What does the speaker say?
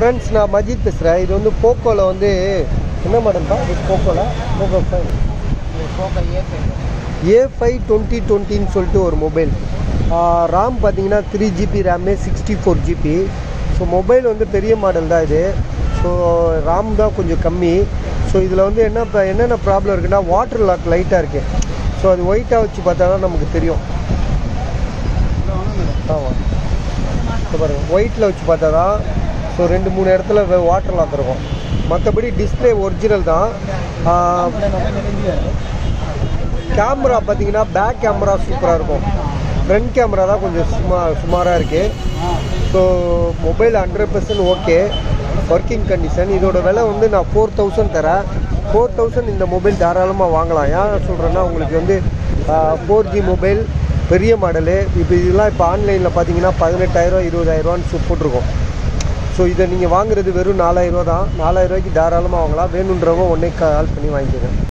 friends நான் மஜித் பேசுகிறேன் இது வந்து போக்கோவில் வந்து என்ன மாடல்ப்பா இது போக்கோவில் Poco five Poco A A five twenty டுவெண்ட்டின்னு சொல்லிட்டு ஒரு மொபைல் ராம் பார்த்தீங்கன்னா three GB RAM sixty four GB so mobile வந்து பெரிய மாடல் தான் இது ஸோ ராம் தான் கொஞ்சம் கம்மி ஸோ இதில் வந்து என்ன இப்போ என்னென்ன ப்ராப்ளம் இருக்குன்னா வாட்டர் லாக் லைட்டாக இருக்குது ஸோ அது ஒயிட்டாக வச்சு பார்த்தா தான் நமக்கு தெரியும் ஆமாம் இப்போ பாருங்கள் ஒயிட்டில் வச்சு பார்த்தா தான் ஸோ ரெண்டு மூணு இடத்துல வாட்டர் லாக் இருக்கும் மற்றபடி டிஸ்பிளே ஒரிஜினல் தான் கேமரா பார்த்தீங்கன்னா பேக் கேமரா சூப்பராக இருக்கும் ஃப்ரண்ட் கேமரா தான் கொஞ்சம் சும்மா சுமாராக இருக்குது so mobile hundred percent okay working condition இதோட விலை வந்து நான் ஃபோர் தௌசண்ட் தரேன் ஃபோர் தௌசண்ட் இந்த மொபைல் தாராளமாக வாங்கலாம் ஏன் சொல்கிறேன்னா உங்களுக்கு வந்து ஃபோர் ஜி மொபைல் பெரிய மாடலு இப்போ இதெல்லாம் இப்போ ஆன்லைனில் பார்த்தீங்கன்னா பதினெட்டாயிரம் இருபதாயிரரூவான்னு சு- போட்டிருக்கோம் ஸோ இதை நீங்கள் வாங்குறது வெறும் நாலாயிரரூவா தான் நாலாயிரரூவாய்க்கு தாராளமாக வாங்கலாம் வேணுன்றவங்க உடனே கால் பண்ணி வாங்கிக்கோங்க